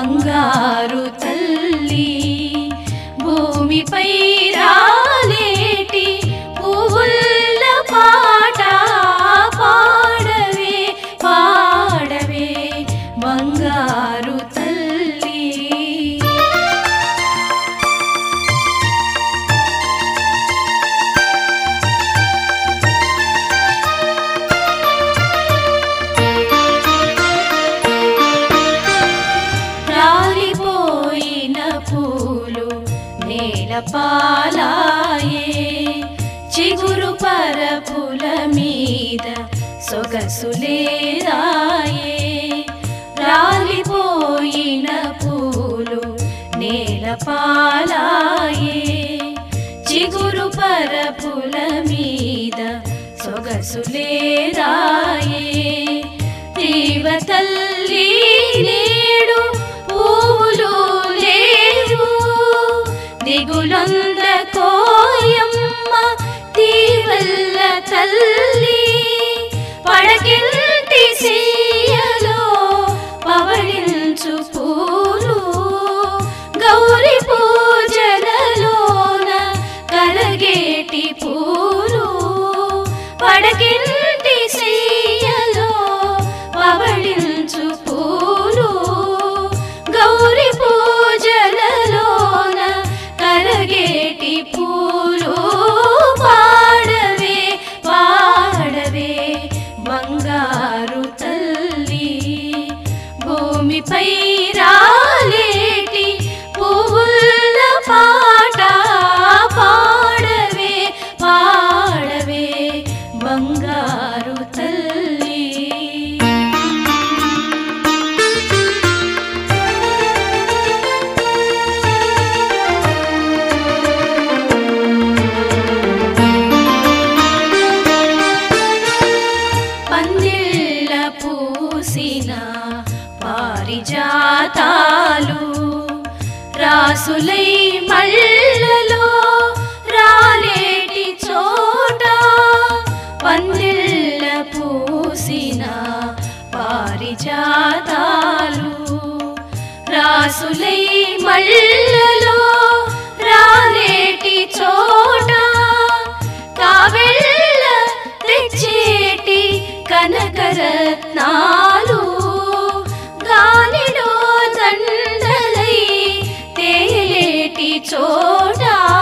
బంగారు తల్లి భూమిపై రాలేటి పువ్వుల్ల పాట పాడవే పాడవే బంగారు తల్లి రాలిపోయిన పూలు నేల పాలాయే చిగురు పరపుల మీద సొగసులేదాయే రాలిపోయిన పూలు నేల పాలాయే చిగురు పరపుల మీద సొగసులేదాయే దేవ తల్లి నేడు పువ్వులు లేవు దిగులొంద కోయమ్మ తీవల్ల తల్లి పడకింటి సీయలో పవళించు పూలు గౌరి పూజలలోన కరగేటి పూలు పడకింటి సీయలో పవళించు పూలు గౌరి పూజలలోన కరగేటి పూలు పాడవే పాడవే బంగారు తల్లి భూమిపై రాలేటి పువ్వుల్ల పాట పాడవే పాడవే బంగారు తల్లి పందిళ్ళ పూసిన పారిజాతాలు రాసులై మళ్ళలో రాలేటి చోట పందిళ్ళ పూసిన పారిజాతాలు రాసులై మళ్ళలో రాలేటి చోట కావెళ్ళ తెచ్చేటి కనకరత్నాలు గాలిలో దండలై తేలేటి చోట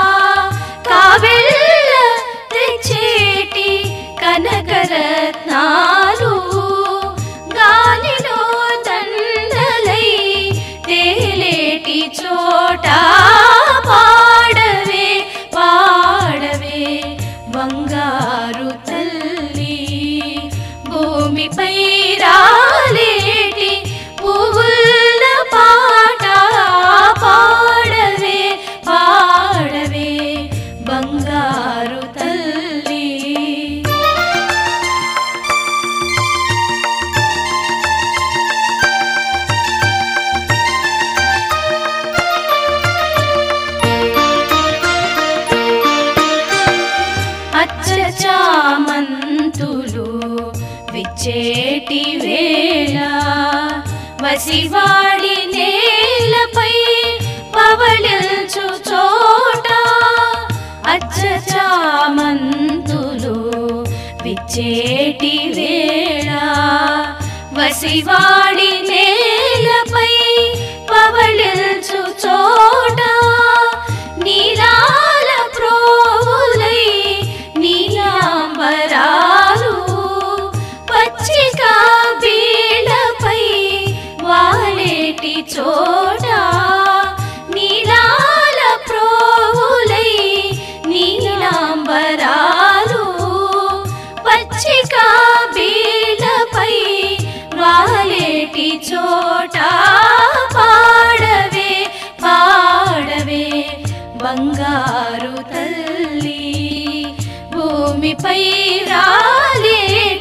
కావెళ్ళ తెచ్చేటి కనకరత్నాలు గాలిలో దండలై తేలేటి చోట పాడవే పాడవే బంగారు తల్లి భూమిపై రాలేటి పువ్వుల పాట పాడవే పాడవే బంగారు తల్లి అచ్చ చామంతులు విచ్చేటి వేళ వసివాడి నేలపై పవళించు చోట అచ్చ చామంతులు విచ్చేటి వేళ వసివాడి నేలపై పవళించు చోట నీలాల ప్రోవులై నీలాంబరాలు పచ్చిక బీళ్ళపై వాలేటి చోట నీలాల ప్రోవులై నీలాంబరాలు పచ్చిక బీళ్ళపై వాలేటి చోట పాడవే పాడవే బంగారు తల్లి భూమిపై రాలే